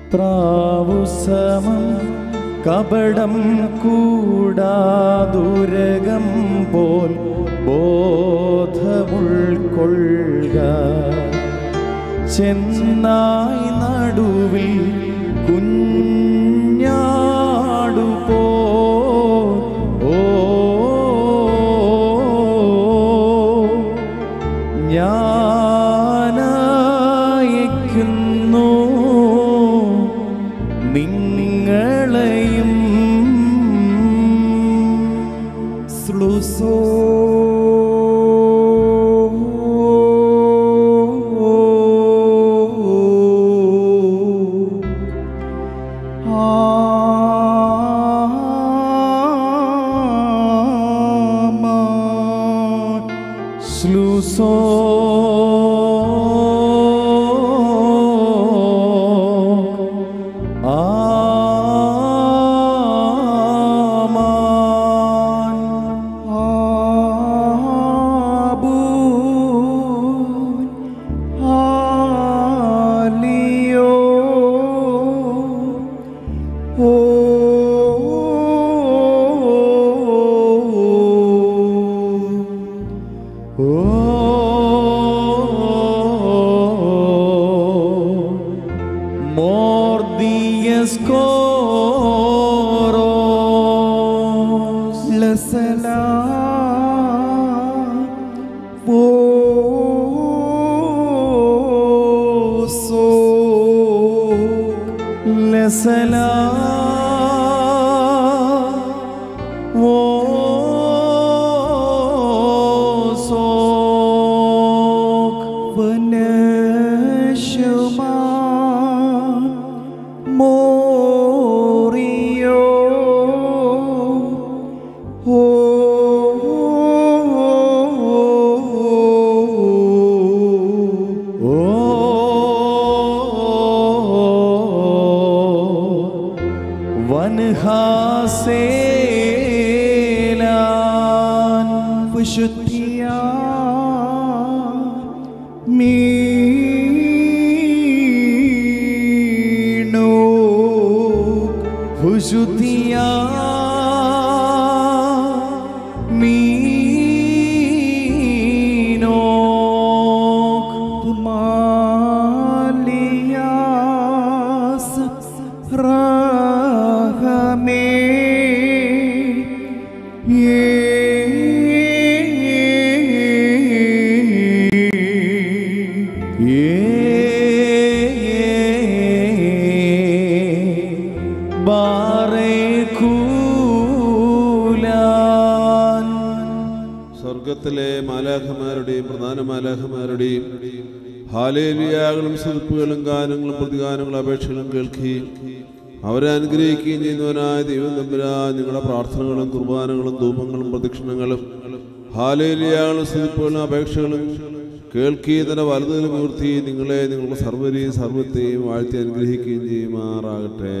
പ്രാവുസമം കപടം കൂടാതുരകം പോൽ ബോധമുൾക്കൊള്ളുക ചെന്നായി നടുവിൽ കുഞ്ഞാടു പോ ഓ ഞാനയക്കുന്നു നിങ്ങളെയും സ്ലുസോ സ്ലൂസോ ആമാൻ Mordies coros le വൻഹാസേലാൻ വിശുദ്ധിയ മീണോ ഹുശുദ്ധിയ മീനോ തുമാലിയാസ് റഹമേ സ്വർഗത്തിലെ മാലാഖമാരുടെയും പ്രധാന മാലാഖമാരുടെയും ഹാലേലിയാകളും സുൽപ്പുകളും ഗാനങ്ങളും പ്രതിഗാനങ്ങളും അപേക്ഷകളും കേൾക്കുകയും അവരെ അനുഗ്രഹിക്കുകയും ചെയ്യുന്നവനായ ദൈവം തമ്പുരാൻ നിങ്ങളുടെ പ്രാർത്ഥനകളും കുർബാനകളും ധൂപങ്ങളും പ്രദക്ഷിണങ്ങളും ഹാലേലിയാകളും സുൽപ്പുകളും അപേക്ഷകളും കേൾക്കുകയും തന്നെ വലുതിൽ മൂർത്തി നിങ്ങളെ നിങ്ങളുടെ സർവരെയും സർവത്തെയും വാഴ്ത്തി അനുഗ്രഹിക്കുകയും ചെയ്യുമാറാകട്ടെ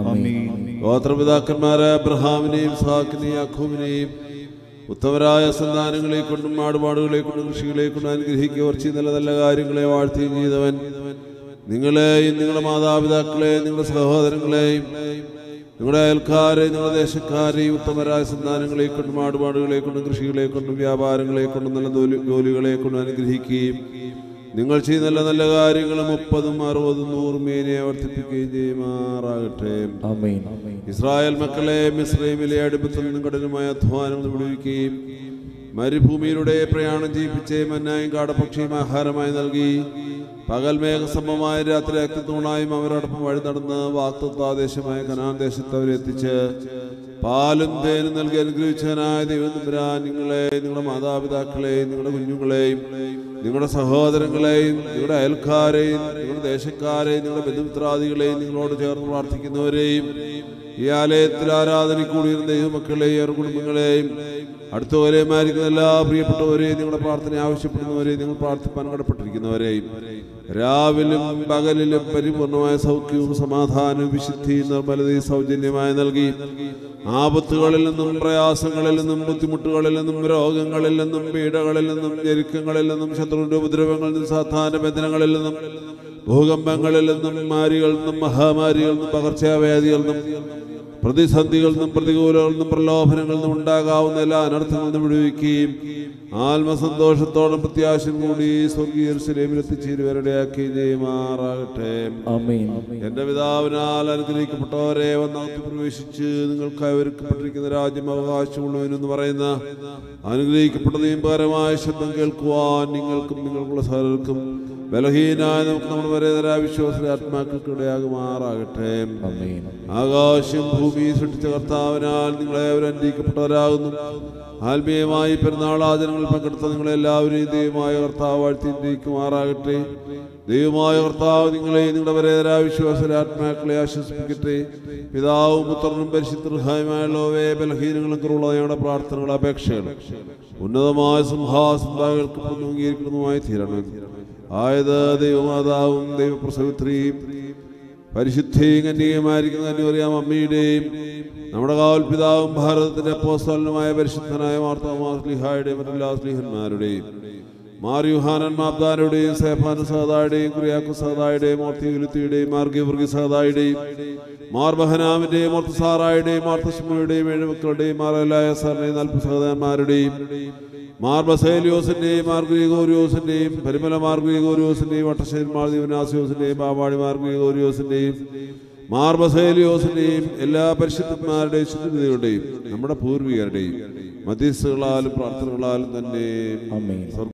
ഗോത്രപിതാക്കന്മാരായ അബ്രഹാമിനെയും സാക്കിനെയും അഖൂമിനെയും ഉത്തമരായ സന്താനങ്ങളെ കൊണ്ടും ആടുപാടുകളെ കൊണ്ടും കൃഷികളെ കൊണ്ടും അനുഗ്രഹിക്കുക ചെയ്ത നല്ല നല്ല കാര്യങ്ങളെ വാഴ്ത്തുകയും ചെയ്തവൻ നിങ്ങളെയും നിങ്ങളുടെ മാതാപിതാക്കളെയും നിങ്ങളുടെ സഹോദരങ്ങളെയും നിങ്ങളുടെ അയൽക്കാരെയും നിങ്ങളുടെ ദേശക്കാരെയും ഉത്തമരായ സന്താനങ്ങളെ കൊണ്ടും ആടുപാടുകളെ കൊണ്ടും കൃഷികളെ കൊണ്ടും വ്യാപാരങ്ങളെ കൊണ്ടും നല്ല ജോലി- ജോലികളെ കൊണ്ടും അനുഗ്രഹിക്കുകയും നിങ്ങൾ ചെയ്യുന്ന നല്ല നല്ല കാര്യങ്ങൾ മുപ്പതും അറുപതും നൂറും മേനെ വർദ്ധിപ്പിക്കുകയും ചെയ്യുമാറാകട്ടെ ആമേൻ ഇസ്രായേൽ മക്കളെ മിസ്രൈമിലെ അടുപ്പത്തിൽ നിന്നും കഠിനമായ അധ്വാനം വിടുവിക്കുകയും മരുഭൂമിയിലൂടെ പ്രയാണം ചെയ്യിപ്പിച്ച് മന്നായും കാടപക്ഷിയും ആഹാരമായി നൽകി പകൽ മേഘസമമായ രാത്രി അഗ്നിത്തൂണായും അവരോടൊപ്പം വഴി നടന്ന് വാക്തത്വാദേശമായ കനാൻ ദേശത്ത് അവരെത്തിച്ച് പാലും തേനും നൽകി അനുഗ്രഹിച്ചവനായ ദൈവം തമ്പുരാൻ നിങ്ങളെ നിങ്ങളുടെ മാതാപിതാക്കളെയും നിങ്ങളുടെ കുഞ്ഞുങ്ങളെയും നിങ്ങളുടെ സഹോദരങ്ങളെയും നിങ്ങളുടെ അയൽക്കാരെയും നിങ്ങളുടെ ദേശക്കാരെയും നിങ്ങളുടെ ബന്ധുമിത്രാദികളെയും നിങ്ങളോട് ചേർന്ന് പ്രാർത്ഥിക്കുന്നവരെയും ഈ ആലയത്തിൽ ആരാധനയ്ക്ക് കൂടിയിരുന്ന ദൈവമക്കളെയും അവരുടെ കുടുംബങ്ങളെയും അടുത്തവരെയും ആയിരിക്കുന്ന എല്ലാ പ്രിയപ്പെട്ടവരെയും നിങ്ങളുടെ പ്രാർത്ഥന ആവശ്യപ്പെടുന്നവരെയും നിങ്ങൾ പ്രാർത്ഥിപ്പാൻ കടപ്പെട്ടിരിക്കുന്നവരെയും രാവിലും പകലിലും പരിപൂർണമായ സൗഖ്യവും സമാധാനവും വിശുദ്ധിയും നിർമ്മലതയും സൗജന്യമായി നൽകി ആപത്തുകളിൽ നിന്നും പ്രയാസങ്ങളിൽ നിന്നും ബുദ്ധിമുട്ടുകളിൽ നിന്നും രോഗങ്ങളിൽ നിന്നും പീഡകളിൽ നിന്നും ഞെരുക്കങ്ങളിൽ നിന്നും ശത്രുവിന്റെ ഉപദ്രവങ്ങളിൽ നിന്നും സാധാരണ ബന്ധനങ്ങളിൽ നിന്നും ഭൂകമ്പങ്ങളിൽ നിന്നും മാരികളിൽ നിന്നും മഹാമാരികളിൽ നിന്നും പകർച്ചവ്യാധികളിൽ നിന്നും പ്രതിസന്ധികളിൽ നിന്നും പ്രതികൂലങ്ങളിൽ നിന്നും പ്രലോഭനങ്ങളിൽ നിന്നും ഉണ്ടാകാവുന്ന എല്ലാ അനർത്ഥങ്ങളിൽ നിന്നും വിടുവിക്കുകയും ആത്മസന്തോഷത്തോടും പ്രത്യാശയും കൂടി സ്വർഗീയ യെരൂശലേമിൽ എത്തിച്ചേരുവരുടെയാക്കി ചെയ്യുമാറാകട്ടെ ആമേൻ എന്റെ പിതാവിനാൽ അനുഗ്രഹിക്കപ്പെട്ടവരെ വന്നകത്ത് പ്രവേശിച്ച് നിങ്ങൾക്കായി ഒരുക്കപ്പെട്ടിരിക്കുന്ന രാജ്യം അവകാശമുള്ളവനെന്ന് പറയുന്ന അനുഗ്രഹിക്കപ്പെട്ടതെയും പരമായ ശബ്ദം കേൾക്കുവാൻ നിങ്ങൾക്കും നിങ്ങൾക്കുള്ള സകലർക്കും ബലഹീനായ നമുക്ക് നമ്മുടെ വരേതര വിശ്വാസ ആത്മാക്കൾക്ക് ഇടയാകുമാറാകട്ടെ ആമേൻ ആകാശം ഭൂമി സൃഷ്ടിച്ച കർത്താവിനാൽ നിങ്ങളെ അവർ അനുഗ്രഹിക്കപ്പെട്ടവരാകുന്നു ആത്മീയമായി പെരുന്നാൾ ആചരണങ്ങളിൽ പങ്കെടുത്ത നിങ്ങളെല്ലാവരെയും ദൈവമായ കർത്താവ് വാഴ്ത്തിയിരിക്കുമാറാകട്ടെ ദൈവമായ കർത്താവ് നിങ്ങളെ നിങ്ങളുടെ വരേതര വിശ്വാസ ആത്മാക്കളെ ആശ്വസിപ്പിക്കട്ടെ പിതാവും പുത്രനും പരിശുദ്ധഹായ്മായുള്ളവയെ ബലഹീനങ്ങളും കുറവുള്ള ഞങ്ങളുടെ പ്രാർത്ഥനകൾ അപേക്ഷകൾ ഉന്നതമായ സിംഹാസനങ്ങൾക്ക് അംഗീകരിക്കുന്നതുമായി തീരണം ആയത് ദൈവമാതാവും ദൈവപ്രസവിത്രിയും പരിശുദ്ധിയും കന്യകമായിരിക്കുന്ന അന്വറിയാം അമ്മയുടെയും നമ്മുടെ കാവൽ പിതാവും ഭാരതത്തിന്റെ അപ്പോസ്തലനുമായ പരിശുദ്ധനായ മാർത്താമാസ്ലിഹായുടെയും മറ്റെല്ലാ സ്ലിഹന്മാരുടെയും മാറിയുഹാനൻ മാബ്ദാനുടെയും സേഫാനു സഹദായുടെയും കുറിയാക്കു സഹദായുടെയും ഓർത്തിയുലുത്തിയുടെയും മാർഗീവർഗി സഹദായുടെയും മാർബഹനാമിന്റെയും ഓർത്തസാറായുടെയും മാർത്തശ്മുയുടെയും ഏഴുമക്കളുടെയും മാറലായ സാറിനെയും നാൽപ്പത് സഹോദരന്മാരുടെയും മാർ ബസേലിയോസിന്റെയും മാർ ഗ്രിഗോരിയോസിന്റെയും പരിമല മാർ ഗ്രിഗോരിയോസിന്റെയും വട്ടശ്ശേരി മാർ ദീവനാസിയോസിന്റെയും ബാവാടി മാർ ഗ്രിഗോരിയോസിന്റെയും മാർ ബസേലിയോസിന്റെയും എല്ലാ പരിശുദ്ധന്മാരുടെയും ശുദ്ധിതയുടെയും നമ്മുടെ പൂർവികരുടെയും മധ്യസ്ഥകളാലും പ്രാർത്ഥനകളാലും തന്നെ ആമേൻ. സ്വർഗ്ഗ